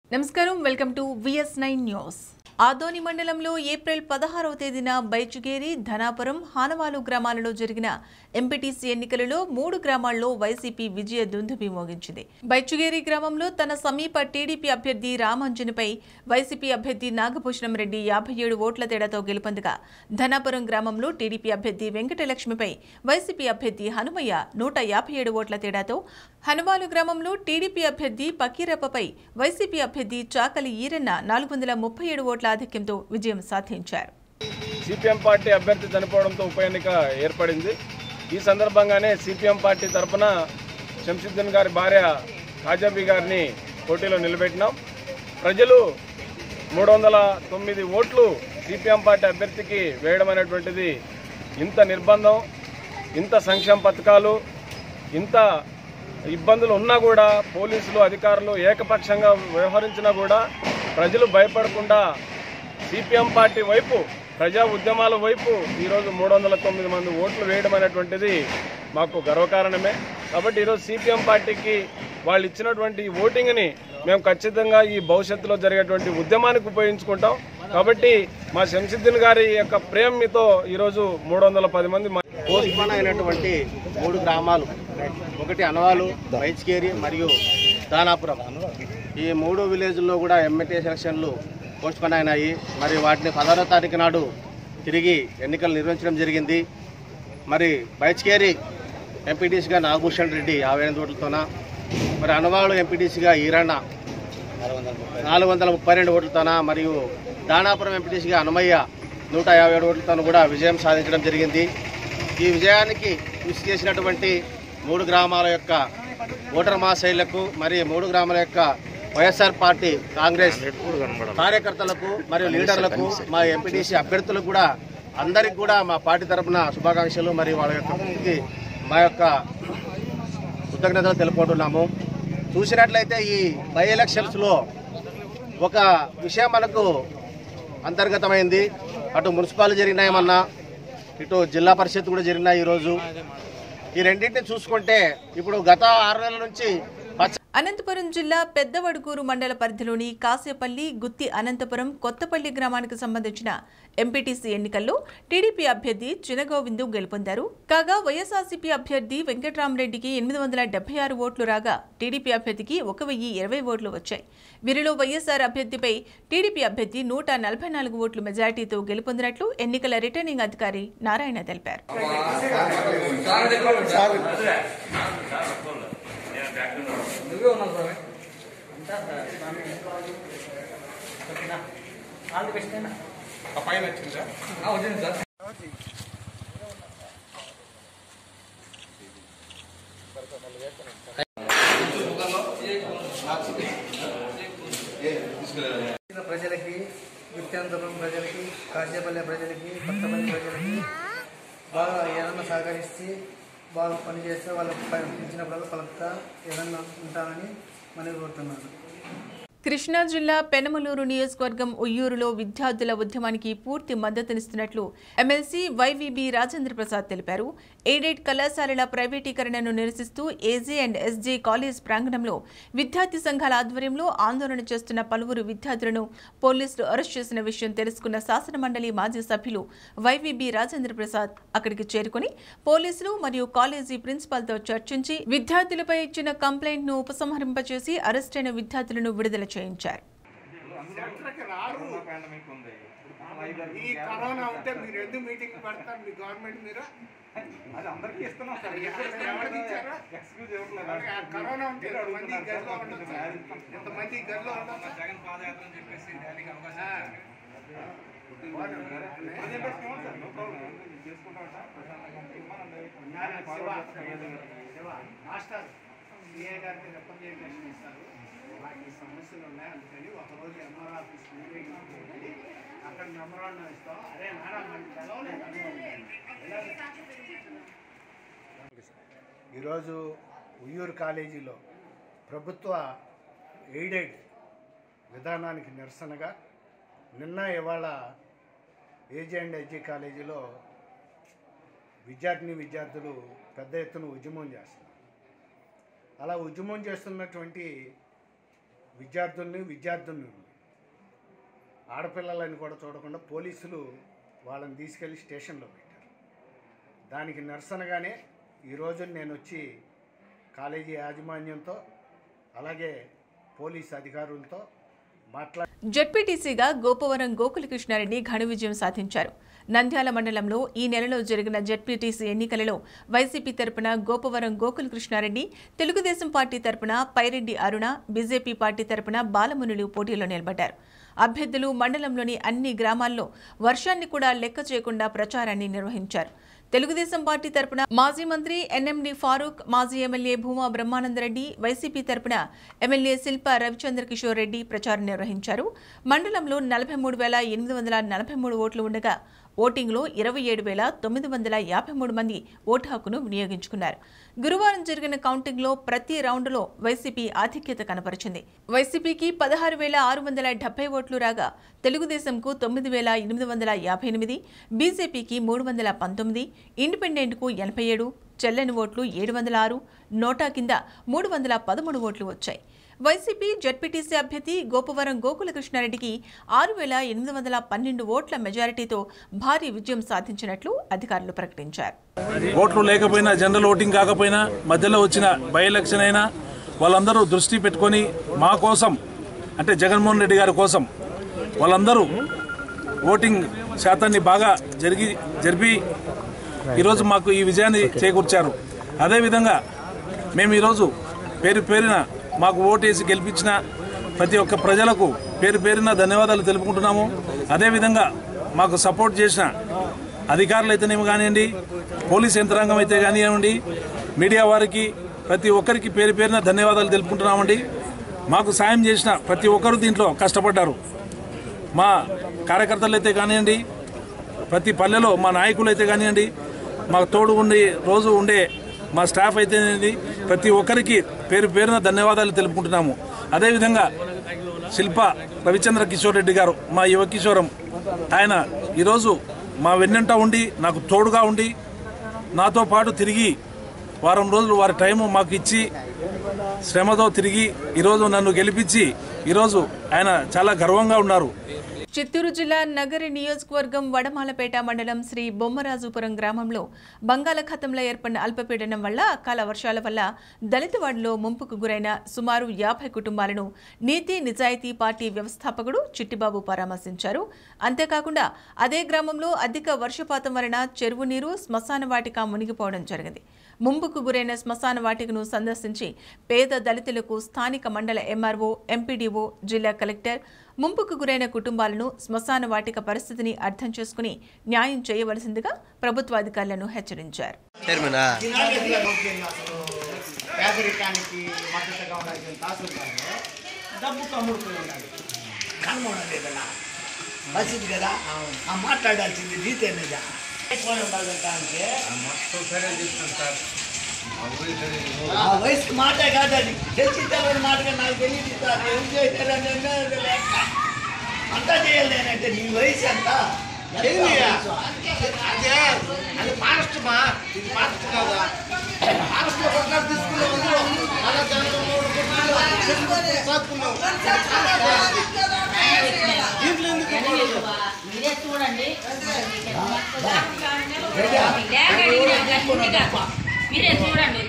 నమస్కారం welcome to VS nine news Adoni మండలంలో April పదహారవ తేదీన బైచుగేరి ధనాపురం హానవాలు గ్రామాలలో జరిగిన ఎంపీటీసీ ఎన్నికలలో మూడు గ్రామాల్లో వైసీపీ విజయ దుందుబి మోగించింది బైచుగేరి గ్రామంలో తన సమీప టీడీపీ అభ్యర్థి రామంజన్పై వైసీపీ అభ్యర్థి నాగభూషణం రెడ్డి యాభై ఏడు ఓట్ల తేడాతో గెలుపొందగా ధనాపురం గ్రామంలో టీడీపీ అభ్యర్థి వెంకటలక్ష్మిపై వైసీపీ అభ్యర్థి హనుమయ్య నూట యాభై ఏడు ఓట్ల తేడాతో హనుమాలు గ్రామంలో టీడీపీ అభ్యర్థి పకీరప్పపై వైసీపీ అభ్యర్థి చాకలి ఈరన్న నాలుగు వందల ముప్పై ఏడు ఓట్ల ఆధిక్యంతో విజయం సాధించారు సిపిఎం పార్టీ అభ్యర్థి చనిపోవడంతో ఉప ఎన్నిక ఏర్పడింది ఈ సందర్భంగానే సిపిఎం పార్టీ తరఫున శంసుద్దీన్ గారి భార్య కాజాబీ గారిని పోటీలో నిలబెట్టినాం ప్రజలు మూడు వందల తొమ్మిది ఓట్లు సిపిఎం పార్టీ అభ్యర్థికి వేయడం అనేటువంటిది ఇంత నిర్బంధం ఇంత సంక్షేమ పథకాలు ఇంత ఇబ్బందులు ఉన్నా కూడా పోలీసులు అధికారులు ఏకపక్షంగా వ్యవహరించినా కూడా ప్రజలు భయపడకుండా సిపిఎం పార్టీ వైపు ప్రజా ఉద్యమాల వైపు ఈరోజు మూడు వందల తొమ్మిది మంది ఓట్లు వేయడం అనేటువంటిది మాకు గర్వకారణమే కాబట్టి ఈరోజు సిపిఎం పార్టీకి వాళ్ళు ఇచ్చినటువంటి ఈ ఓటింగ్ని మేము ఖచ్చితంగా ఈ భవిష్యత్తులో జరిగేటువంటి ఉద్యమానికి ఉపయోగించుకుంటాం కాబట్టి మా శంసుద్దీన్ గారి యొక్క ప్రేమతో ఈరోజు మూడు వందల పది మంది మ- పోస్ట్పోన్ అయినటువంటి మూడు గ్రామాలు ఒకటి అనవాలు వైచ్కేరి మరియు దానాపురం ఈ మూడు విలేజ్ల్లో కూడా ఎంఎల్ఏ సెలక్షన్లు పోస్ట్పోన్ అయినాయి మరి వాటిని పదహారో తారీఖు నాడు తిరిగి ఎన్నికలు నిర్వహించడం జరిగింది మరి బైచ్కేరి ఎంపీటీసీగా నాగభూషణ్ రెడ్డి యాభై ఎనిమిది ఓట్లతోన మరి అనవాళ్ళు ఎంపీటీసీగా ఈరన్న నాలుగు వందల ముప్పై రెండు ఓట్లతోన మరియు దానాపురం ఎంపీటీసీగా హనుమయ్య నూట యాభై ఏడు ఓట్లతోనూ కూడా విజయం సాధించడం జరిగింది ఈ విజయానికి కృషి చేసినటువంటి మూడు గ్రామాల యొక్క ఓటర్ మహాశైలకు మరియు మూడు గ్రామాల యొక్క వైఎస్ఆర్ పార్టీ కాంగ్రెస్ కార్యకర్తలకు మరియు లీడర్లకు మా ఎంపీటీసీ అభ్యర్థులకు కూడా అందరికి కూడా మా పార్టీ తరపున శుభాకాంక్షలు మరియు వాళ్ళ యొక్క కృషికి మా యొక్క కృతజ్ఞతలు తెలుపుకుంటున్నాము చూసినట్లయితే ఈ బై ఎలక్షన్స్లో ఒక విషయం మనకు అంతర్గతమైంది అటు మున్సిపాలిటీ జరిగినాయమన్నా ఇటు జిల్లా పరిషత్ కూడా జరిగినాయి ఈరోజు ఈ రెండింటిని చూసుకుంటే ఇప్పుడు గత ఆరు నెలల నుంచి పచ్చ అనంతపురం జిల్లా పెద్దవడుగూరు మండల పరిధిలోని కాసేపల్లి గుత్తి అనంతపురం కొత్తపల్లి గ్రామానికి సంబంధించిన ఎంపీటీసీ ఎన్నికల్లో టీడీపీ అభ్యర్థి చినగోవిందు గెలుపొందారు కాగా వైఎస్ఆర్సీపీ అభ్యర్థి వెంకట్రామరెడ్డికి ఎనిమిది వందల డెబ్బై ఆరు ఓట్లు రాగా టీడీపీ అభ్యర్థికి ఒక వెయ్యి ఇరవై ఓట్లు వచ్చాయి వీరిలో వైఎస్ఆర్ అభ్యర్థిపై టీడీపీ అభ్యర్థి నూట నలభై నాలుగు ఓట్లు మెజార్టీతో గెలుపొందినట్లు ఎన్నికల రిటర్నింగ్ అధికారి నారాయణ తెలిపారు ఇచ్చిన ప్రజలకి గుత్యంతపురం ప్రజలకి కాసేపల్లె ప్రజలకి కొత్తపల్లి ప్రజలకి బాగా ఏదన్నా సహకరిస్తే బాగా పనిచేస్తే వాళ్ళకి ఇచ్చినప్పుడు పలుకుతా ఏదన్నా ఉంటానని మనవి కోరుతున్నాను కృష్ణా జిల్లా పెనమలూరు నియోజకవర్గం ఉయ్యూరులో విద్యార్థుల ఉద్యమానికి పూర్తి మద్దతునిస్తున్నట్లు ఎమ్మెల్సీ వైవీబీ రాజేంద్ర ప్రసాద్ తెలిపారు ఎయిడెడ్ కళాశాలల ప్రైవేటీకరణను నిరసిస్తూ ఏజే అండ్ ఎస్జే కాలేజ్ ప్రాంగణంలో విద్యార్థి సంఘాల ఆధ్వర్యంలో ఆందోళన చేస్తున్న పలువురు విద్యార్థులను పోలీసులు అరెస్ట్ చేసిన విషయం తెలుసుకున్న శాసనమండలి మాజీ సభ్యులు వైవీబీ రాజేంద్ర ప్రసాద్ అక్కడికి చేరుకుని పోలీసులు మరియు కాలేజీ ప్రిన్సిపాల్తో చర్చించి విద్యార్థులపై ఇచ్చిన కంప్లైంట్ను ఉపసంహరింపచేసి అరెస్టైన విద్యార్థులను విడుదల చేయించారు ఈ కరోనా ఉంటే మీరు ఎందుకు మీటింగ్ పెడతారు మీ గవర్నమెంట్ మీరు అది అందరికీ ఇస్తున్నాం సార్ ఎవరికి ఇచ్చారు? ఎక్స్క్యూజ్ ఇవ్వట్లేదు మరి ఆ కరోనా ఉంటే ఎంతమంది గదిలో ఉండొచ్చు ఎంతమంది గదిలో ఉండొచ్చు జగన్ పాదయాత్ర అని చెప్పేసి ర్యాలీకి అవకాశం ఆ. అదే బెస్ట్ ఏమో సార్ నో ప్రాబ్లం చేసుకుంటాం సార్ ప్రశాంతంగా ఇవ్వనండి శివ, శివ, మాస్టర్ సిఏ గారికి రిప్రజెంటేషన్ ఇస్తారు నాకు ఈ సమస్యలు ఉన్నాయి అందుకని ఒకరోజు ఎంఆర్ ఆఫీస్ మీటింగ్ ఉంటుంది అక్కడ మెమరాండం ఇస్తాం అరే నారా మనకి తెలవలేదు ఈరోజు ఉయ్యూరు కాలేజీలో ప్రభుత్వ ఎయిడెడ్ విధానానికి నిరసనగా నిన్న ఇవాళ ఏజీ అండ్ ఎస్జీ కాలేజీలో విద్యార్థిని విద్యార్థులు పెద్ద ఎత్తున ఉద్యమం చేస్తున్నారు అలా ఉద్యమం చేస్తున్నటువంటి విద్యార్థుల్ని విద్యార్థుల్ని ఆడపిల్లలని కూడా చూడకుండా పోలీసులు వాళ్ళని తీసుకెళ్ళి స్టేషన్లో పెట్టారు దానికి నిరసనగానే ఈరోజు నేను వచ్చి కాలేజీ యాజమాన్యంతో అలాగే పోలీస్ అధికారులతో మాట్లా జడ్పీటీసీగా గోపవరం గోకులకృష్ణారెడ్డి ఘన విజయం సాధించారు నంద్యాల మండలంలో ఈ నెలలో జరిగిన జడ్పీటీసీ ఎన్నికలలో వైసీపీ తరపున గోపవరం గోకులకృష్ణారెడ్డి తెలుగుదేశం పార్టీ తరపున పైరెడ్డి అరుణ బీజేపీ పార్టీ తరపున బాలమునులు పోటీలో నిలబడ్డారు అభ్యర్థులు మండలంలోని అన్ని గ్రామాల్లో వర్షాన్ని కూడా లెక్క చేయకుండా ప్రచారాన్ని నిర్వహించారు తెలుగుదేశం పార్టీ తరపున మాజీ మంత్రి ఎన్ఎండి ఫారూక్ మాజీ ఎమ్మెల్యే భూమా బ్రహ్మానందరెడ్డి వైసీపీ తరపున ఎమ్మెల్యే శిల్ప రవిచంద్ర కిషోర్ రెడ్డి ప్రచారం నిర్వహించారు మండలంలో నలభై మూడు వేల ఎనిమిది వందల నలభై మూడు ఓట్లు ఉండగా ఓటింగ్లో ఇరవై ఏడు వేల తొమ్మిది వందల యాభై మూడు మంది ఓటు హక్కును వినియోగించుకున్నారు గురువారం జరిగిన కౌంటింగ్లో ప్రతి రౌండ్లో వైసీపీ ఆధిక్యత కనపరిచింది వైసీపీకి పదహారు వేల ఆరు వందల డెబ్బై ఓట్లు రాగా తెలుగుదేశంకు తొమ్మిది వేల ఎనిమిది వందల యాభై ఎనిమిది బీజేపీకి మూడు వందల పంతొమ్మిది ఇండిపెండెంట్కు ఎనభై ఏడు చెల్లని ఓట్లు ఏడు వందల ఆరు నోటా కింద మూడు వందల పదమూడు ఓట్లు వచ్చాయి వైసీపీ జడ్పీటీసీ అభ్యర్థి గోపవరం గోకులకృష్ణారెడ్డికి ఆరు వేల ఎనిమిది వందల పన్నెండు ఓట్ల మెజారిటీతో భారీ విజయం సాధించినట్లు అధికారులు ప్రకటించారు ఓట్లు లేకపోయినా జనరల్ ఓటింగ్ కాకపోయినా మధ్యలో వచ్చిన బై ఎలక్షన్ అయినా వాళ్ళందరూ దృష్టి పెట్టుకొని మా కోసం అంటే జగన్మోహన్ రెడ్డి గారి కోసం వాళ్ళందరూ ఓటింగ్ శాతాన్ని బాగా జరిగి జరిపి ఈరోజు మాకు ఈ విజయాన్ని చేకూర్చారు అదేవిధంగా మేము ఈరోజు పేరు పేరున మాకు ఓటేసి గెలిపించిన ప్రతి ఒక్క ప్రజలకు పేరు పేరున ధన్యవాదాలు తెలుపుకుంటున్నాము అదేవిధంగా మాకు సపోర్ట్ చేసిన అధికారులు అయితేనేమి కానివ్వండి పోలీస్ యంత్రాంగం అయితే కానివ్వండి మీడియా వారికి ప్రతి ఒక్కరికి పేరు పేరున ధన్యవాదాలు తెలుపుకుంటున్నామండి మాకు సాయం చేసిన ప్రతి ఒక్కరు దీంట్లో కష్టపడ్డారు మా కార్యకర్తలు అయితే కానివ్వండి ప్రతి పల్లెలో మా నాయకులు అయితే కానివ్వండి మాకు తోడు ఉండి రోజు ఉండే మా స్టాఫ్ అయితేనేది ప్రతి ఒక్కరికి పేరు పేరున ధన్యవాదాలు తెలుపుకుంటున్నాము అదేవిధంగా శిల్ప రవిచంద్ర కిషోర్ రెడ్డి గారు మా యువ కిషోరం ఆయన ఈరోజు మా వెన్నెంట ఉండి నాకు తోడుగా ఉండి నాతో పాటు తిరిగి వారం రోజులు వారి టైము మాకు ఇచ్చి శ్రమతో తిరిగి ఈరోజు నన్ను గెలిపించి ఈరోజు ఆయన చాలా గర్వంగా ఉన్నారు చిత్తూరు జిల్లా నగరి నియోజకవర్గం వడమాలపేట మండలం శ్రీ బొమ్మరాజుపురం గ్రామంలో బంగాళాఖాతంలో ఏర్పడిన అల్పపీడనం వల్ల అకాల వర్షాల వల్ల దళితవాడలో ముంపుకు గురైన సుమారు యాభై కుటుంబాలను నీతి నిజాయితీ పార్టీ వ్యవస్థాపకుడు చిట్టిబాబు పరామర్శించారు అంతేకాకుండా అదే గ్రామంలో అధిక వర్షపాతం వలన చెరువు నీరు శ్మశాన వాటిక మునిగిపోవడం జరిగింది ముంపుకు గురైన శ్మశాన వాటికను సందర్శించి పేద దళితులకు స్థానిక మండల ఎంఆర్ఓ ఎంపీడీఓ జిల్లా కలెక్టర్ ముంపుకు గురైన కుటుంబాలను శ్మశాన వాటిక పరిస్థితిని అర్థం చేసుకుని న్యాయం చేయవలసిందిగా ప్రభుత్వ అధికారులను హెచ్చరించారు పేదరికానికి మద్దతుగా ఉండాల్సిన తహసీల్దారు డబ్బు కమ్ముడుకుని ఉండాలి కనుమోడండి కదా మంచిది కదా ఆ మాట్లాడాల్సింది నీతే నిజా అయిపోయి ఉండాలంట అంటే ఆ వయసుకి మాటే కాదు అది తెలిసి తెలియని మాటగా నాకు తెలియదు సార్ ఏం చేశారని అన్నది లెక్క. అంతా చేయాలి నేనంటే నీ వయసు ఎంత అదే అది ఫారెస్ట్ మా ఇది ఫారెస్ట్ కాదా ఫారెస్ట్ లో పట్టాలు తీసుకునే ముందు అలా జనరల్ మూడు కుటుంబాలు సాకున్నాం. దీంట్లో ఎందుకు గొడవలు? మీరే చూడండి రెడీ? మీరే చూడండి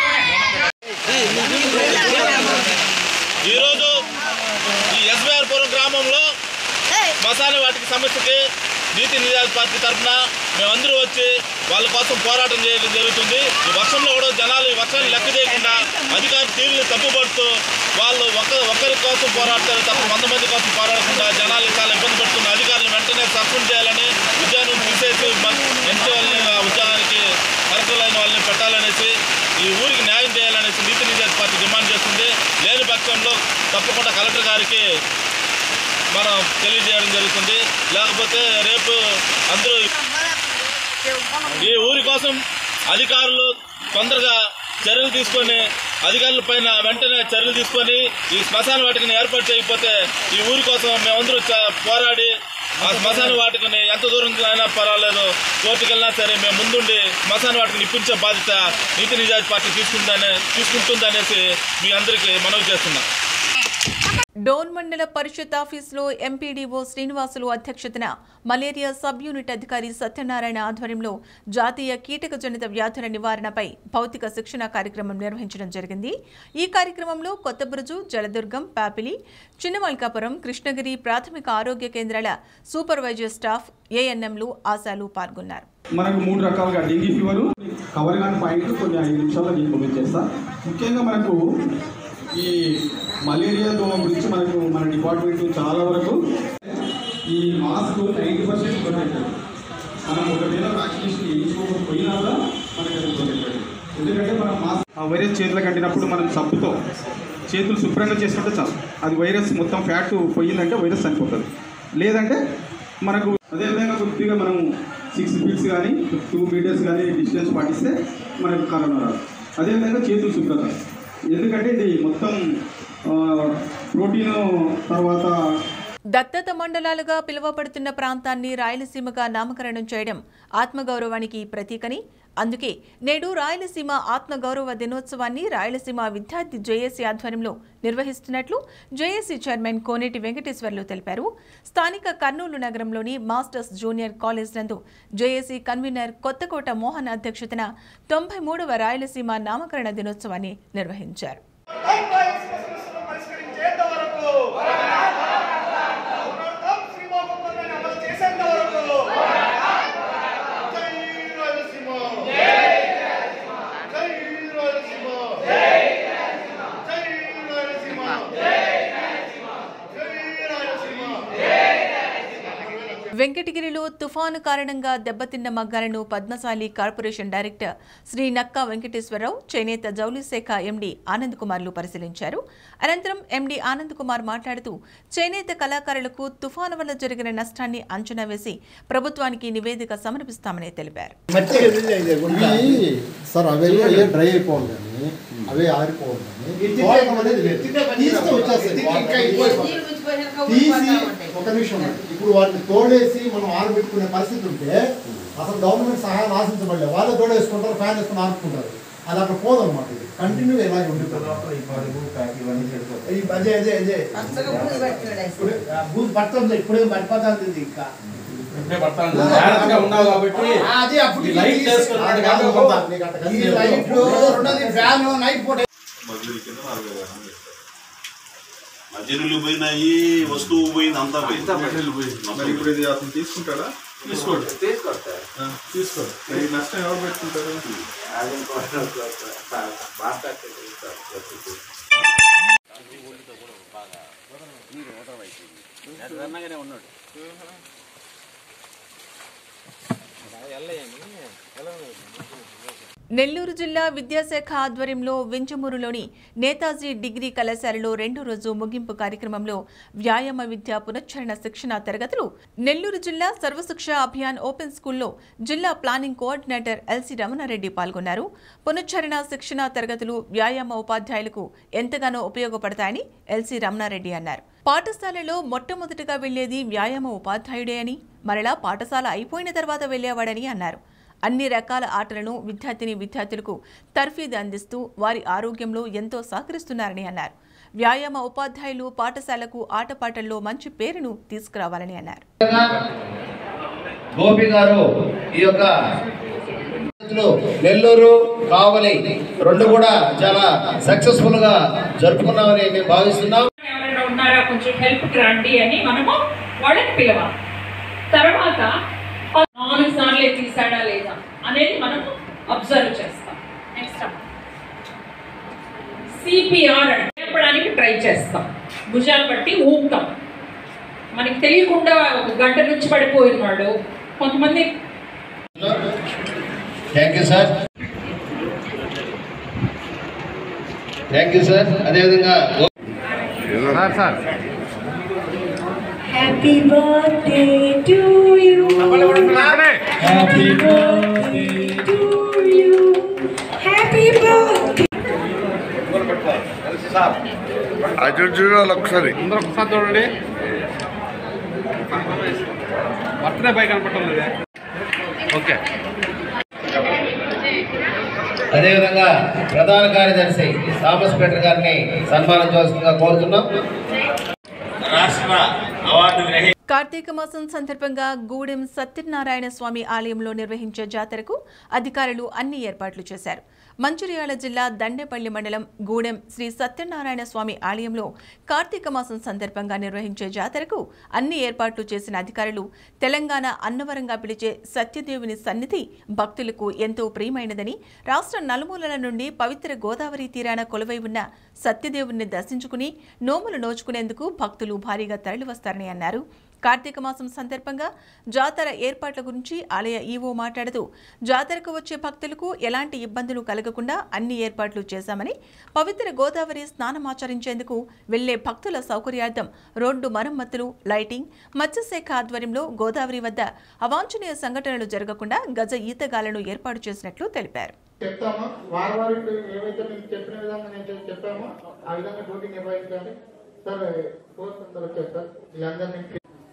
ఈరోజు ఈ ఎస్బీఆర్ పురం గ్రామంలో శ్మశాన వాటికి సమస్యకి నీతి నిజాయితీ పార్టీ తరఫున మేమందరూ వచ్చి వాళ్ళ కోసం పోరాటం చేయడం జరుగుతుంది ఈ వర్షంలో కూడా జనాలు ఈ వర్షాన్ని లెక్క చేయకుండా అధికార తీరుని తప్పుపడుతూ వాళ్ళు ఒక్క ఒక్కరి కోసం పోరాడతారు తప్ప వంద మంది కోసం పోరాడకుండా జనాలు చాలా ఇబ్బంది పడుతున్న అధికారులు వెంటనే సస్పెండ్ చేయాలని ఉద్యానం తీసేసి ఎంచే వాళ్ళని ఆ ఉద్యానానికి అర్హులైన వాళ్ళని పెట్టాలనేసి ఈ ఊరికి న్యాయం చేయాలనేసి నీతి నిజాయితీ పార్టీ డిమాండ్ చేస్తుంది లేని పక్షంలో తప్పకుండా కలెక్టర్ గారికి మనం తెలియజేయడం జరుగుతుంది లేకపోతే రేపు అందరూ ఈ ఊరి కోసం అధికారులు తొందరగా చర్యలు తీసుకొని అధికారుల పైన వెంటనే చర్యలు తీసుకొని ఈ శ్మశాన వాటికని ఏర్పాటు చేయకపోతే ఈ ఊరి కోసం మేమందరూ చ- పోరాడి ఆ శ్మశాన వాటికని ఎంత దూరం అయినా పర్వాలేదు కోర్టుకు వెళ్ళినా సరే మేము ముందుండి శ్మశాన వాటికని ఇప్పించే బాధ్యత నీతి నిజాయితీ పార్టీ తీసుకుందనే తీసుకుంటుందనేసి మీ అందరికీ మనవి చేస్తున్నాం డోన్ మండల పరిషత్ ఆఫీసులో ఎంపీడీఓ శ్రీనివాసులు అధ్యక్షతన మలేరియా సబ్ యూనిట్ అధికారి సత్యనారాయణ ఆధ్వర్యంలో జాతీయ కీటక జనిత వ్యాధుల నివారణపై భౌతిక శిక్షణ కార్యక్రమం నిర్వహించడం జరిగింది ఈ కార్యక్రమంలో కొత్తబురుజు జలదుర్గం పాపిలి చిన్నమల్కాపురం కృష్ణగిరి ప్రాథమిక ఆరోగ్య కేంద్రాల సూపర్వైజర్ స్టాఫ్ ఏఎన్ఎంలు ఆశాలు పాల్గొన్నారు మనకు మూడు రకాలుగా డెంగీ ఫీవర్ కవర్ కాని పాయింట్ కొన్ని ఐదు నిమిషాల్లో నేను కంప్లీట్ చేస్తా ముఖ్యంగా మనకు ఈ మలేరియా దోమ గురించి మనకు మన డిపార్ట్మెంట్ చాలా వరకు ఈ మాస్క్ నైంటీ పర్సెంట్ ప్రొటెక్టెడ్ మనం ఒకవేళ వ్యాక్సినేషన్ వేయించుకోకపోయినా కూడా మనకి అది ప్రొటెక్టెడ్ ఎందుకంటే మనం మాస్క్ ఆ వైరస్ చేతులకు అంటినప్పుడు మనం సబ్బుతో చేతులు శుభ్రంగా చేసుకుంటే చాలు అది వైరస్ మొత్తం ఫ్యాట్ పోయిందంటే వైరస్ చనిపోతుంది లేదంటే మనకు అదేవిధంగా కొద్దిగా మనం సిక్స్ ఫీట్స్ కానీ టూ మీటర్స్ కానీ డిస్టెన్స్ పాటిస్తే మనకు కరోనా రాదు అదేవిధంగా చేతులు శుభ్రత ఎందుకంటే ఇది మొత్తం ప్రోటీన్ తర్వాత దత్తత మండలాలుగా పిలువబడుతున్న ప్రాంతాన్ని రాయలసీమగా నామకరణం చేయడం ఆత్మగౌరవానికి ప్రతీకని అందుకే నేడు రాయలసీమ ఆత్మగౌరవ దినోత్సవాన్ని రాయలసీమ విద్యార్థి జేఏసీ ఆధ్వర్యంలో నిర్వహిస్తున్నట్లు జేఏసీ చైర్మన్ కోనేటి వెంకటేశ్వర్లు తెలిపారు స్థానిక కర్నూలు నగరంలోని మాస్టర్స్ జూనియర్ కాలేజ్ నందు జేఏసీ కన్వీనర్ కొత్తకోట మోహన్ అధ్యక్షతన తొంభై మూడవ రాయలసీమ నామకరణ దినోత్సవాన్ని నిర్వహించారు పరిష్కరించేంత వరకు పోరాటం శ్రీమాపమ్మని అమలు చేసేంత వరకు జై రాయలసీమ జై రాయలసీమ జై రాయలసీమ జై రాయలసీమ వెంకటగిరిలో తుఫాను కారణంగా దెబ్బతిన్న మగ్గాలను పద్మశాలి కార్పొరేషన్ డైరెక్టర్ శ్రీ నక్కా వెంకటేశ్వరరావు చేనేత జౌలి శాఖ ఎండీ ఆనంద్ కుమార్లు పరిశీలించారు అనంతరం ఎండీ ఆనంద్ కుమార్ మాట్లాడుతూ చేనేత కళాకారులకు తుఫాను వల్ల జరిగిన నష్టాన్ని అంచనా వేసి ప్రభుత్వానికి నివేదిక సమర్పిస్తామని తెలిపారు ఇవి సార్ అవి అవి డ్రై అయిపోవాలి అవే ఆరిపోవాలి వాడకం అనేది లేదు. తీస్తే వచ్చేస్తాయి వాటర్. తీసి ఒక నిమిషం ఉండండి. ఇప్పుడు వాటిని తోడేసి మనం ఆరబెట్టుకునే పరిస్థితి ఉంటే అసలు గవర్నమెంట్ సహాయం ఆశించబడలేదు వాళ్ళే తోడేసుకుంటారు ఫ్యాన్ వేసుకుని ఆరుకుంటారు అది అక్కడ పోదన్నమాట ఇది కంటిన్యూ ఇలాగే ఉండిపోతుంది ఈ అదే అదే అదే ఇప్పుడు ఆ బూజు పడుతుంది ఇప్పుడే పడిపోతుంది ఇంకా జాగ్రత్తగా ఉన్నావు కాబట్టి ఆ, అదే అప్పుడు ఈ లైట్ తీసి- చేసుకున్నాడు ఆ, కాబట్టి కాదు, కొంత. నీకు అట్ట కనిపించదు. ఈ లైట్లు రెండోది ఫ్యాన్ నైట్ పూట మధ్యలో పోయినాయి వస్తువు పోయింది అంతా పోయింది మరి ఇప్పుడు ఇది అతను తీసుకుంటాడా తీసుకోండి తీసుకోండి మరి ఈ నష్టం ఎవరు పెట్టుకుంటారు ఉన్నాడు నెల్లూరు జిల్లా విద్యాశాఖ ఆధ్వర్యంలో వింజమూరులోని నేతాజీ డిగ్రీ కళాశాలలో రెండో రోజు ముగింపు కార్యక్రమంలో వ్యాయామ విద్య పునశ్చరణ శిక్షణ తరగతులు నెల్లూరు జిల్లా సర్వశిక్ష అభియాన్ ఓపెన్ స్కూల్లో జిల్లా ప్లానింగ్ కోఆర్డినేటర్ ఎల్సి రమణారెడ్డి పాల్గొన్నారు పునశ్చరణ శిక్షణ తరగతులు వ్యాయామ ఉపాధ్యాయులకు ఎంతగానో ఉపయోగపడతాయని ఎల్సి రమణారెడ్డి అన్నారు పాఠశాలలో మొట్టమొదటిగా వెళ్లేది వ్యాయామ ఉపాధ్యాయుడే అని మరలా పాఠశాల అయిపోయిన తర్వాత వెళ్లేవాడని అన్నారు అన్ని రకాల ఆటలను విద్యార్థిని విద్యార్థులకు తర్ఫీదు అందిస్తూ వారి ఆరోగ్యంలో ఎంతో సహకరిస్తున్నారని అన్నారు వ్యాయామ ఉపాధ్యాయులు పాఠశాలకు ఆటపాటల్లో మంచి పేరును తీసుకురావాలని అన్నారు గోపి గారు ఈ యొక్క నెల్లూరు కావలి రెండు కూడా చాలా సక్సెస్ఫుల్ గా జరుపుకున్నామని మేము భావిస్తున్నాం ఎవరైనా ఉన్నారా కొంచెం హెల్ప్ రండి అని మనము వాళ్ళని పిలవాలి తర్వాత నాలుగు సార్లు తీసాడా లేదా అనేది మనము అబ్జర్వ్ చేస్తాం నెక్స్ట్ సిపిఆర్ అంటే చెప్పడానికి ట్రై చేస్తాం భుజాలు బట్టి ఊపుతాం మనకి తెలియకుండా ఒక గంట నుంచి పడిపోయినాడు కొంతమంది thank you sir thank you sir అదేవిధంగా sir sir Happy birthday to you. Happy birthday to you. Happy birthday. అటు చూడాలి ఒకసారి అందరూ ఒకసారి చూడండి బర్త్డే బై కనపడుతుంది ఓకే అదేవిధంగా ప్రధాన కార్యదర్శి థామస్ పీటర్ గారిని సన్మానించవలసిందిగా కోరుతున్నాం రాష్ట్ర అవార్డు గ్రహీ కార్తీక మాసం సందర్భంగా గూడెం సత్యనారాయణ స్వామి ఆలయంలో నిర్వహించే జాతరకు అధికారులు అన్ని ఏర్పాట్లు చేశారు మంచిర్యాల జిల్లా దండేపల్లి మండలం గూడెం శ్రీ సత్యనారాయణ స్వామి ఆలయంలో కార్తీక మాసం సందర్భంగా నిర్వహించే జాతరకు అన్ని ఏర్పాట్లు చేసిన అధికారులు తెలంగాణ అన్నవరంగా పిలిచే సత్యదేవుని సన్నిధి భక్తులకు ఎంతో ప్రియమైనదని రాష్ట్ర నలుమూలల నుండి పవిత్ర గోదావరి తీరాన కొలువై ఉన్న సత్యదేవుని దర్శించుకుని నోములు నోచుకునేందుకు భక్తులు భారీగా తరలివస్తారని అన్నారు కార్తీక మాసం సందర్భంగా జాతర ఏర్పాట్ల గురించి ఆలయ ఈవో మాట్లాడుతూ జాతరకు వచ్చే భక్తులకు ఎలాంటి ఇబ్బందులు కలగకుండా అన్ని ఏర్పాట్లు చేశామని పవిత్ర గోదావరి స్నానమాచరించేందుకు వెళ్లే భక్తుల సౌకర్యార్థం రోడ్డు మరమ్మతులు లైటింగ్ మత్స్యశాఖ ఆధ్వర్యంలో గోదావరి వద్ద అవాంఛనీయ సంఘటనలు జరగకుండా గజ ఈతగాలను ఏర్పాటు చేసినట్లు తెలిపారు చెప్తామా వారి వారికి ఏవైతే మేము చెప్పిన విధంగా నేను చెప్- చెప్పామో ఆ విధంగా డ్యూటీ నిర్వహించండి సార్ ఫోర్త్ అందరూ వచ్చారు సార్ వీళ్ళందరినీ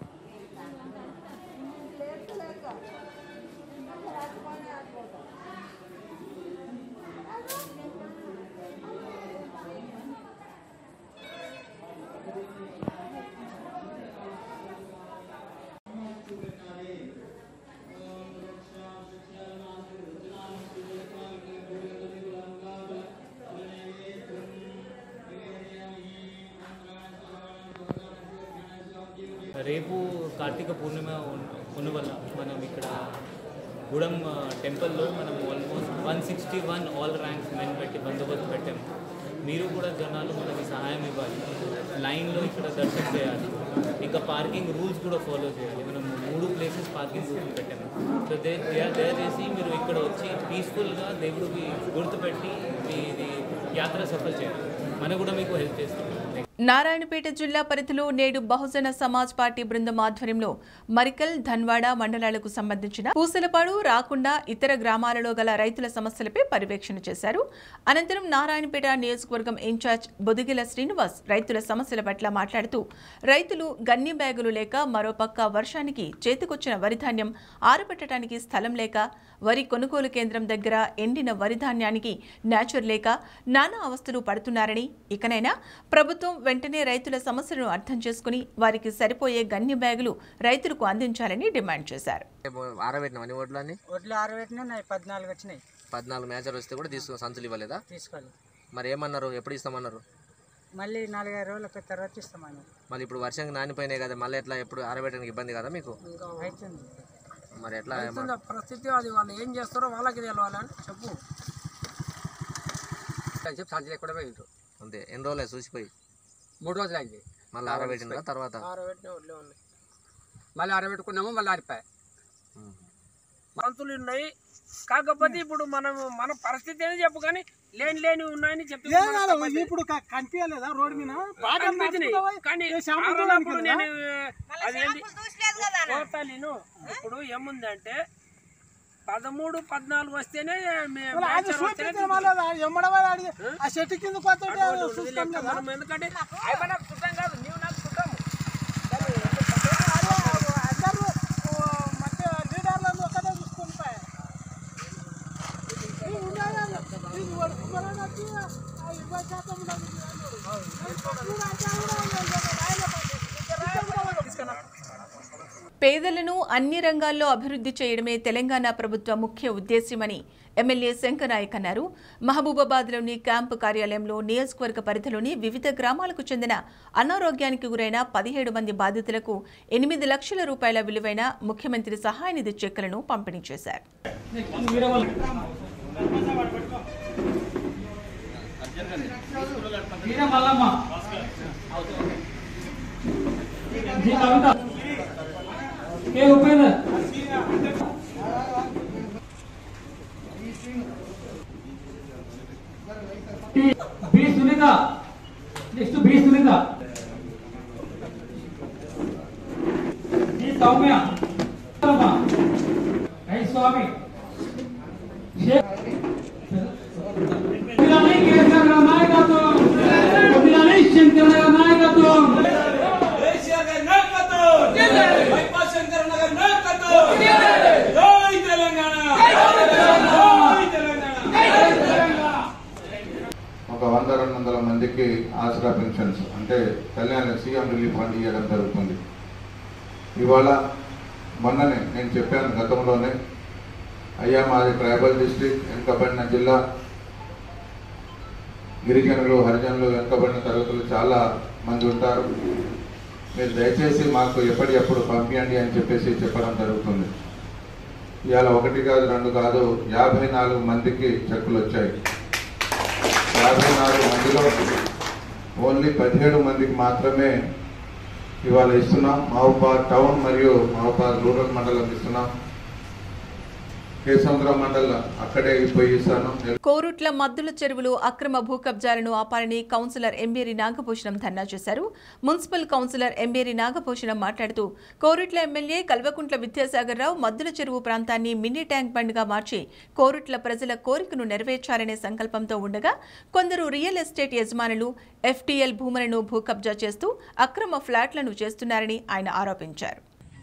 రేపు కార్తీక పూర్ణిమ ఉన్- ఉన్న వల్ల మనం ఇక్కడ గూడెం ఆ, టెంపుల్లో మనం almost one sixty one all ranks men పెట్టి బందోబస్తు పెట్టాము మీరు కూడా జనాలు మనకి సహాయం ఇవ్వాలి లైన్లో ఇక్కడ దర్శనం చేయాలి ఇంకా పార్కింగ్ రూల్స్ కూడా ఫాలో చేయాలి మనం మూడు ప్లేసెస్ పార్కింగ్ రూల్స్ పెట్టాము సో దే దే- దయచేసి మీరు ఇక్కడ వచ్చి పీస్ఫుల్గా దేవుడికి గుర్తుపెట్టి మీది యాత్ర సఫల్ చేయాలి మనం కూడా మీకు హెల్ప్ చేస్తాం నారాయణపేట జిల్లా పరిధిలో నేడు బహుజన సమాజ్ పార్టీ బృందం ఆధ్వర్యంలో మరికల్ ధన్వాడ మండలాలకు సంబంధించిన పూసలపాడు రాకుండా ఇతర గ్రామాలలో గల రైతుల సమస్యలపై పర్యవేక్షణ చేశారు అనంతరం నారాయణపేట నియోజకవర్గం ఇన్ఛార్జ్ బొదిగిల శ్రీనివాస్ రైతుల సమస్యల పట్ల మాట్లాడుతూ రైతులు గన్ని బ్యాగులు లేక మరోపక్క వర్షానికి చేతికొచ్చిన వరి ధాన్యం ఆరబెట్టడానికి స్థలం లేక వరి కొనుగోలు కేంద్రం దగ్గర ఎండిన వరి ధాన్యానికి న్యాచర్ లేక నానా అవస్థలు పడుతున్నారని ఇకనైనా ప్రభుత్వం వెంటనే రైతుల సమస్యలను అర్థం చేసుకుని వారికి సరిపోయే గన్ని బ్యాగులు రైతులకు అందించాలని డిమాండ్ చేశారు ఆరబెట్టినాం అన్ని ఓట్లు అన్ని వడ్లు ఆరబెట్టినా నాయి పద్నాలుగు వచ్చినాయి పద్నాలుగు మ్యాచర్ వస్తే కూడా తీసుకుని సంచులు ఇవ్వలేదా తీసుకోవాలి మరి ఏమన్నారు ఎప్పుడు ఇస్తామన్నారు మళ్ళీ నాలుగైదు రోజుల తర్వాత ఇస్తామని మళ్ళీ ఇప్పుడు వర్షంకి నానిపోయినాయి కదా మళ్ళీ ఎట్లా ఎప్పుడు ఆరబెట్టడానికి ఇబ్బంది కదా మీకు అవుతుంది మరి ఎట్లా అవుతుంది ఆ పరిస్థితి అది వాళ్ళు ఏం చేస్తారో వాళ్ళకి తెలవాలని చెప్పు చెప్పి సంచులు ఎక్కడ పోయింటారు అంతే ఎన్ని రోజులు చూసిపోయి మూడు రోజులు అయింది మళ్ళీ ఆరబెట్టిన తర్వాత ఆరబెట్టిన వడ్లే ఉన్నాయి మళ్ళీ ఆరబెట్టుకున్నాము మళ్ళీ ఆరిపోయాయి మంతులు ఉన్నాయి కాకపోతే ఇప్పుడు మనం మన పరిస్థితి ఏదో చెప్పు కానీ లేని లేని ఉన్నాయని చెప్పి ఏం కాదు, ఇప్పుడు క- కనిపించలేదా రోడ్డు మీద బాగా కనిపించినాయి. నడుస్తున్నావా? కానీ ఏ షాంపూ ఆరనప్పుడు కొనడానికి నేను వెళ్ళా? అదేంటి పోతా నేను ఇప్పుడు ఏముందంటే పదమూడు పద్నాలుగు వస్తేనే మే- మరి అది మ్యాచర్ వస్తేనే చూపించడం వల్ల అది ఎమ్మడమని అడిగి ఆ చెట్టు కింద కొత్త అటువంటి ఉన్నది లెక్క మనం ఎందుకంటే అవి మనకు చుట్టం కాదు నీవు నాకు చుట్టము అందరూ మధ్య లీడర్లను ఒక్కటే చూసుకొని పోయి. ఈ ఉండాలి, ఇది వడుకుమరని వచ్చి ఆ ఇరవై శాతం ఉన్నది అన్నాడు. చూడు అంటే కూడా రాయలే పని. ఇక్కడ కూడా వాడు. పేదలను అన్ని రంగాల్లో అభివృద్ధి చేయడమే తెలంగాణ ప్రభుత్వ ముఖ్య ఉద్దేశ్యమని ఎమ్మెల్యే శంకర్నాయక్ అన్నారు మహబూబాబాద్లోని క్యాంపు కార్యాలయంలో నియోజకవర్గ పరిధిలోని వివిధ గ్రామాలకు చెందిన అనారోగ్యానికి గురైన పదిహేడు మంది బాధితులకు ఎనిమిది లక్షల రూపాయల విలువైన ముఖ్యమంత్రి సహాయ నిధి చెక్కులను పంపిణీ చేశారు Veera Mallamma G Kavitha K Upender T- B Sunitha next B Sunitha G Soumya I Swamy Sheikh కొద్దిలాని కేసీఆర్ గారి నాయకత్వం కొద్దిలాని శంకర్ గారి నాయకత్వం ఒక వంద రెండు వందల మందికి ఆసరా పెన్షన్స్ అంటే అంటే కళ్యాణ సీఎం రిలీఫ్ ఫండ్ ఇవ్వడం జరుగుతుంది ఇవాళ మొన్ననే నేను చెప్పాను గతంలోనే అయ్యా మాది ట్రైబల్ డిస్ట్రిక్ట్ వెనుకబడిన జిల్లా గిరిజనులు హరిజనులు వెనుకబడిన తరగతులు చాలా మంది ఉంటారు మీరు దయచేసి మాకు ఎప్పటికప్పుడు పంపించండి అని చెప్పేసి చెప్పడం జరుగుతుంది ఇవాళ ఒకటి కాదు రెండు కాదు యాభై నాలుగు మందికి చెక్కులు వచ్చాయి యాభై నాలుగు మందిలో ఓన్లీ పదిహేడు మందికి మాత్రమే ఇవాళ ఇస్తున్నాం మహబాద్ టౌన్ మరియు మహబాద్ రూరల్ మండలం ఇస్తున్నాం కేసముద్ర మండలం అక్కడే పోయి ఇస్తాను కోరుట్ల మద్దుల చెరువులు అక్రమ భూ కబ్జాలను ఆపాలని కౌన్సిలర్ ఎంబేరి నాగభూషణం ధర్నా చేశారు మున్సిపల్ కౌన్సిలర్ ఎంబేరి నాగభూషణం మాట్లాడుతూ కోరుట్ల ఎమ్మెల్యే కల్వకుంట్ల విద్యాసాగర్ రావు మద్దుల చెరువు ప్రాంతాన్ని మినీ ట్యాంక్ బండ్గా మార్చి కోరుట్ల ప్రజల కోరికను నెరవేర్చాలనే సంకల్పంతో ఉండగా కొందరు రియల్ ఎస్టేట్ యజమానులు ఎఫ్టీఎల్ భూములను భూ కబ్జా చేస్తూ అక్రమ ఫ్లాట్లను చేస్తున్నారని ఆయన ఆరోపించారు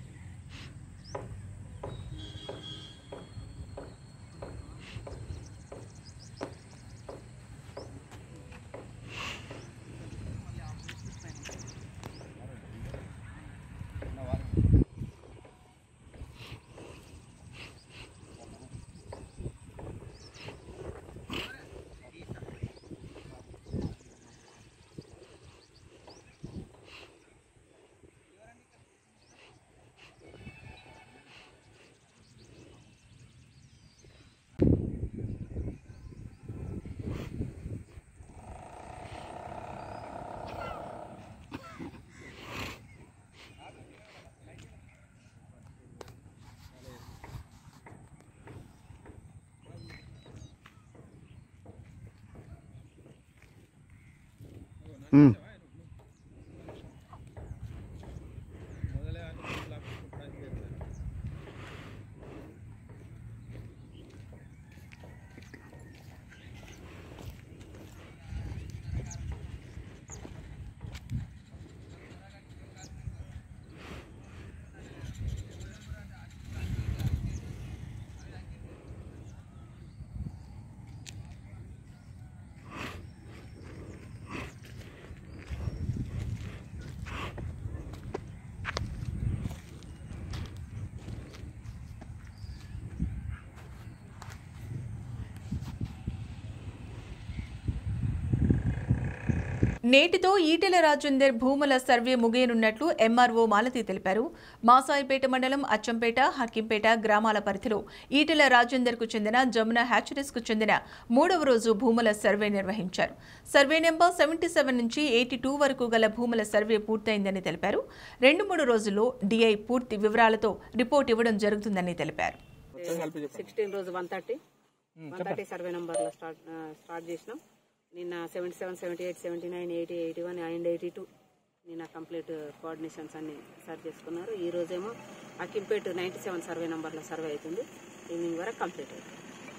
నేటితో ఈటెల రాజేందర్ భూముల సర్వే ముగియనున్నట్లు ఎంఆర్ఓ మాలతి తెలిపారు మాసాయిపేట మండలం అచ్చంపేట హక్కింపేట గ్రామాల పరిధిలో ఈటెల రాజేందర్ కు చెందిన జమున హ్యాచరీస్ కు చెందిన మూడవ రోజు భూముల సర్వే నిర్వహించారు సర్వే నెంబర్ సెవెంటీ సెవెన్ నుంచి ఎయిటీ టూ వరకు గల భూముల సర్వే పూర్తయిందని తెలిపారు రెండు మూడు రోజుల్లో డిఐ పూర్తి వివరాలతో రిపోర్ట్ ఇవ్వడం జరుగుతుందని తెలిపారు సిక్స్టీన్ రోజు one thirty one thirty survey నెంబర్లో స్టార్ట్ ఆ, స్టార్ట్ చేసినాం నిన్న seventy seven seventy eight seventy nine eighty eighty one and eighty two నిన్న కంప్లీట్ కోఆర్డినేషన్స్ అన్ని సర్వ్ చేసుకున్నారు ఈ రోజేమో అకింపేట్ నైంటీ సెవెన్ సర్వే నెంబర్లో సర్వే అవుతుంది ఈవినింగ్ వరకు కంప్లీట్ అవుతుంది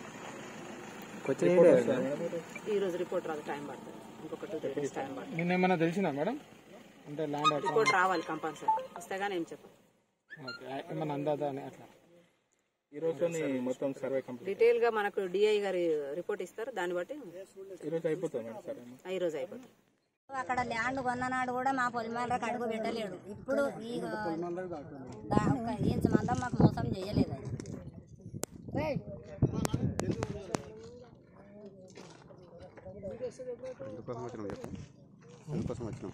ఈ రోజు రిపోర్ట్ రాదు టైం పడుతుంది ఇంకొక టూ త్రీ డేస్ టైం పడుతుంది నిన్న ఏమైనా తెలిసిందా మేడం అంటే ల్యాండ్ రిపోర్ట్ రావాలి కంపల్సరీ వస్తే కానీ ఏం చెప్పం ఓకే ఏమైనా అందాదా అని అట్లా ఈ రోజు మొత్తం సర్వే కంప్లీట్ డీటెయిల్ గా మనకు డిఐ గారి రిపోర్ట్ ఇస్తారు దాన్ని బట్టి ఈ రోజు అయిపోతుంది మేడం సరే ఈ రోజు అయిపోతుంది అక్కడ ల్యాండ్ కొన్ననాడు కూడా మా పొలిమాలకు అడుగు పెట్టలేడు ఇప్పుడు ఈ దా- ఒక ఇంచు మందం మాకు మోసం చేయలేదు అది ఎందుకోసం వచ్చినాం చెప్పు ఎందుకోసం వచ్చినాం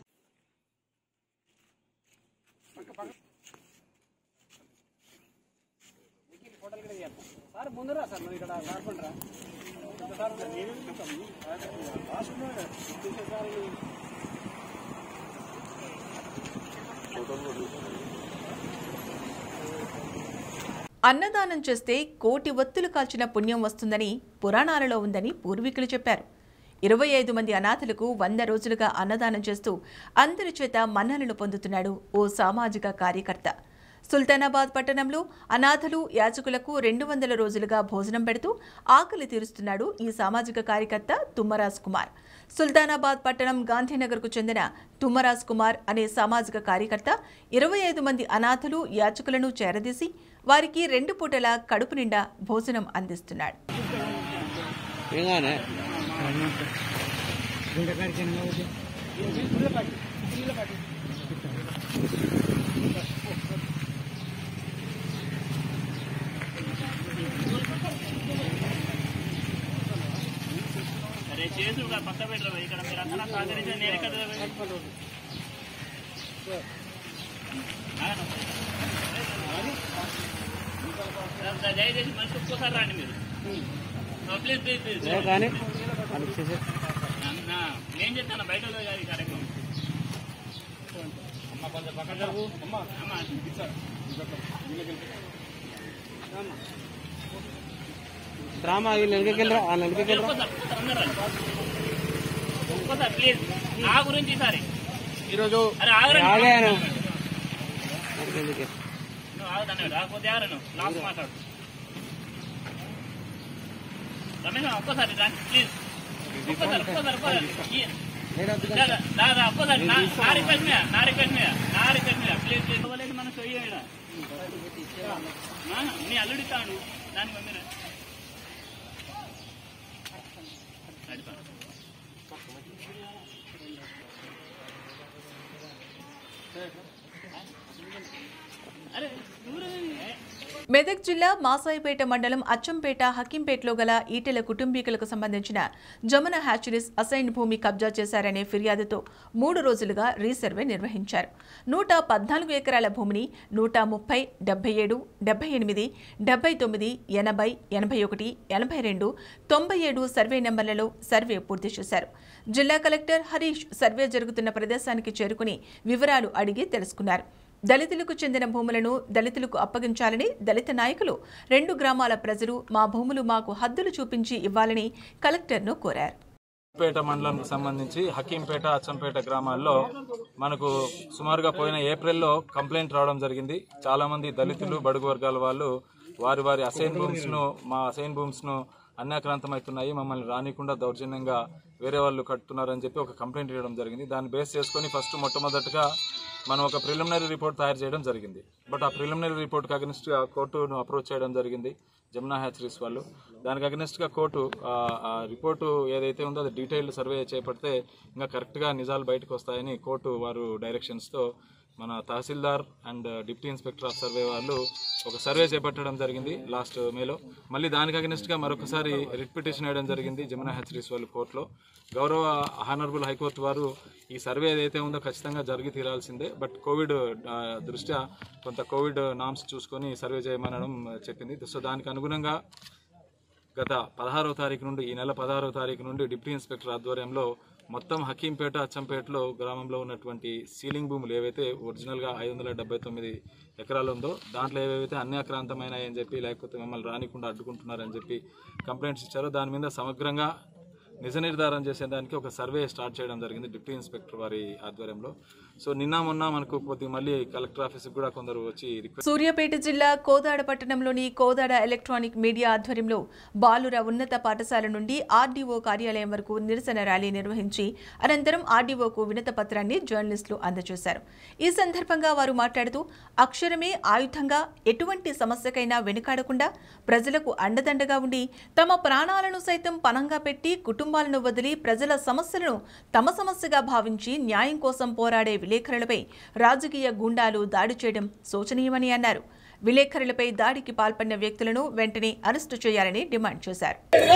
సార్ ముందరా సార్ మరి ఇక్కడ కార్పంటరా సార్ నేను అన్నదానం చేస్తే కోటి ఒత్తులు కాల్చిన పుణ్యం వస్తుందని పురాణాలలో ఉందని పూర్వీకులు చెప్పారు ఇరవై ఐదు మంది అనాథలకు వంద రోజులుగా అన్నదానం చేస్తూ అందరి చేత మన్ననలు పొందుతున్నాడు ఓ సామాజిక కార్యకర్త సుల్తానాబాద్ పట్టణంలో అనాథలు యాచకులకు రెండు వందల రోజులుగా భోజనం పెడుతూ ఆకలి తీరుస్తున్నాడు ఈ సామాజిక కార్యకర్త తుమ్మరాజ్ కుమార్ సుల్తానాబాద్ పట్టణం గాంధీనగర్కు చెందిన తుమ్మరాజ్ కుమార్ అనే సామాజిక కార్యకర్త ఇరవై ఐదు మంది అనాథలు యాచకులను చేరదీసి వారికి రెండు పూటల కడుపు నిండా భోజనం అందిస్తున్నాడు అరే చేసు పక్క పెట్టరు ఇక్కడ మీరు అందరూ సహకరించి నేను ఇక్కడ దయచేసి మనిషి ఒక్కోసారి రండి మీరు ప్లీజ్ ప్లీజ్ ప్లీజ్ కానీ నేను చెప్తాను బయట కాదు ఈ కార్యక్రమం అమ్మ కొంచెం పక్క జరుగు అమ్మ అమ్మ డ్రామా నెలకెళ్ళరా ఆ నెలకెళ్ళరా ఒక్కోసారి ప్లీజ్ నా గురించి ఈసారి ఈరోజు అరే ఆగరండి ఆగాను నువ్వు ఆగదన్న రాకపోతే ఆగరను లాస్ట్ మాట్లాడు రమేష్ అన్న, ఒక్కసారి రా ప్లీజ్ ఒక్కసారి ఒక్కసారి ఒక్కసారి ఈ- రా, రా, రా, రా, ఒక్కసారి నా నా రిక్వెస్ట్ మీద నా రిక్వెస్ట్ మీద నా రిక్వెస్ట్ మీద ప్లీజ్ ప్లీజ్ ఇవ్వలేదు మనం చెయ్యడా నీ అల్లుడు ఇస్తాడు దాని మమ్మీ అరే నువ్వు మెదక్ జిల్లా మాసాయిపేట మండలం అచ్చంపేట హకింపేటలో గల ఈటెల కుటుంబీకులకు సంబంధించిన జమున హ్యాచరీస్ అసైన్ భూమి కబ్జా చేశారనే ఫిర్యాదుతో మూడు రోజులుగా రీసర్వే నిర్వహించారు నూట పద్నాలుగు ఎకరాల భూమిని నూట ముప్పై డెబ్బై ఏడు డెబ్బై ఎనిమిది డెబ్బై తొమ్మిది ఎనభై ఎనభై ఒకటి ఎనభై రెండు తొంభై ఏడు సర్వే నెంబర్లలో సర్వే పూర్తి చేశారు జిల్లా కలెక్టర్ హరీష్ సర్వే జరుగుతున్న ప్రదేశానికి చేరుకుని వివరాలు అడిగి తెలుసుకున్నారు దళితులకు చెందిన భూములను దళితులకు అప్పగించాలని దళిత నాయకులు రెండు గ్రామాల ప్రజలు మా భూములు మాకు హద్దులు చూపించి ఇవ్వాలని కలెక్టర్ను కోరారు పేట మండలంకి సంబంధించి హకీంపేట అచ్చంపేట గ్రామాల్లో మనకు సుమారుగా పోయిన ఏప్రిల్లో కంప్లైంట్ రావడం జరిగింది చాలా మంది దళితులు బడుగు వర్గాల వాళ్ళు వారి వారి అసైన్ భూమ్స్ ను మా అసైన్ భూమ్స్ ను అన్యాక్రాంతమవుతున్నాయి మమ్మల్ని రానికుండా దౌర్జన్యంగా వేరే వాళ్ళు కట్టుతున్నారని చెప్పి ఒక కంప్లైంట్ ఇవ్వడం జరిగింది దాన్ని బేస్ చేసుకొని ఫస్ట్ మొట్టమొదటిగా మనం ఒక ప్రిలిమినరీ రిపోర్ట్ తయారు చేయడం జరిగింది బట్ ఆ ప్రిలిమినరీ రిపోర్ట్కి అగనిస్ట్ గా కోర్టును అప్రోచ్ చేయడం జరిగింది జమునా హ్యాచరీస్ వాళ్ళు దానికి అగనిస్ట్ గా కోర్టు ఆ, ఆ రిపోర్టు ఏదైతే ఉందో అది డీటెయిల్డ్ సర్వే చేపడితే ఇంకా కరెక్ట్గా నిజాలు బయటకు వస్తాయని కోర్టు వారు డైరెక్షన్స్తో మన tahsildar and deputy inspector of survey వాళ్ళు ఒక సర్వే చేపట్టడం జరిగింది లాస్ట్ మేలో మళ్ళీ దానికి అగనిస్ట్గా మరొకసారి రిట్ పిటిషన్ వేయడం జరిగింది జమునా హ్యాచరీస్ వాళ్ళు కోర్టులో గౌరవ హానరబుల్ హైకోర్టు వారు ఈ సర్వే ఏదైతే ఉందో ఖచ్చితంగా జరిగి తీరాల్సిందే బట్ కోవిడ్ ఆ, దృష్ట్యా కొంత కోవిడ్ నామ్స్ చూసుకొని సర్వే చేయమనడం చెప్పింది సో దానికి అనుగుణంగా గత పదహారవ తారీఖు నుండి ఈ నెల పదహారవ తారీఖు నుండి డిప్యూటీ ఇన్స్పెక్టర్ ఆధ్వర్యంలో మొత్తం హకీంపేట అచ్చంపేటలో గ్రామంలో ఉన్నటువంటి సీలింగ్ భూములు ఏవైతే ఒరిజినల్గా ఐదు వందల డెబ్బై తొమ్మిది ఎకరాలు ఉందో దాంట్లో ఏవైతే అన్యాక్రాంతమైనాయని చెప్పి లేకపోతే మమ్మల్ని రానికుండా అడ్డుకుంటున్నారని చెప్పి కంప్లైంట్స్ ఇచ్చారో దాని మీద సమగ్రంగా నిజ నిర్ధారణ చేసేదానికి ఒక సర్వే స్టార్ట్ చేయడం జరిగింది డిప్యూటీ ఇన్స్పెక్టర్ వారి ఆధ్వర్యంలో సో నిన్న మొన్న మనకు కొద్దిగా మళ్ళీ కలెక్టర్ ఆఫీస్కి కూడా కొందరు వచ్చి రిక్వెస్ట్ సూర్యాపేట జిల్లా కోదాడ పట్టణంలోని కోదాడ ఎలక్ట్రానిక్ మీడియా ఆధ్వర్యంలో బాలుర ఉన్నత పాఠశాల నుండి ఆర్డీఓ కార్యాలయం వరకు నిరసన ర్యాలీ నిర్వహించి అనంతరం ఆర్డీఓకు వినత పత్రాన్ని జర్నలిస్టులు అందజేశారు ఈ సందర్భంగా వారు మాట్లాడుతూ అక్షరమే ఆయుధంగా ఎటువంటి సమస్యకైనా వెనుకాడకుండా ప్రజలకు అండదండగా ఉండి తమ ప్రాణాలను సైతం పనంగా పెట్టి కుటుంబాలను వదిలి ప్రజల సమస్యలను తమ సమస్యగా భావించి న్యాయం కోసం పోరాడే విలేకరులపై రాజకీయ గుండాలు దాడి చేయడం శోచనీయమని అన్నారు విలేకరులపై దాడికి పాల్పడిన వ్యక్తులను వెంటనే అరెస్టు చేయాలని డిమాండ్ చేశారు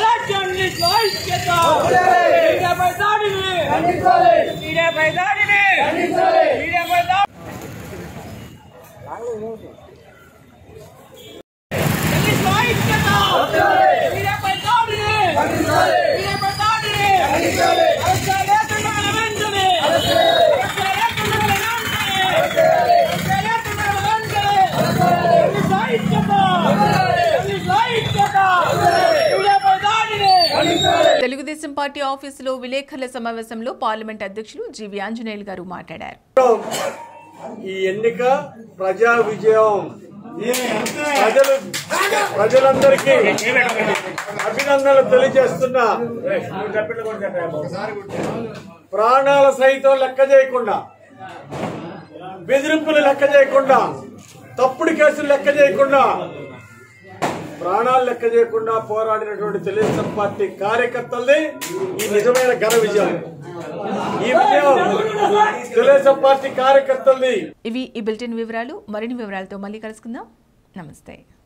తెలుగుదేశం పార్టీ ఆఫీసులో విలేకరుల సమావేశంలో పార్లమెంట్ అధ్యక్షులు జీవి ఆంజనేయులు గారు మాట్లాడారు ఈ ఎన్నిక ప్రజా విజయం ప్రజలు ప్రజలందరికీ అభినందనలు తెలియజేస్తున్నా ప్రాణాల సైతం లెక్క చేయకుండా బెదిరింపులు లెక్క చేయకుండా తప్పుడు కేసులు లెక్క చేయకుండా ప్రాణాలు లెక్క చేయకుండా పోరాడినటువంటి తెలుగుదేశం పార్టీ కార్యకర్తలది ఈ నిజమైన ఘన విజయం ఈ విజయం తెలుగుదేశం పార్టీ కార్యకర్తలది ఇవి ఈ బులెటిన్ వివరాలు మరిన్ని వివరాలతో మళ్ళీ కలుసుకుందాం నమస్తే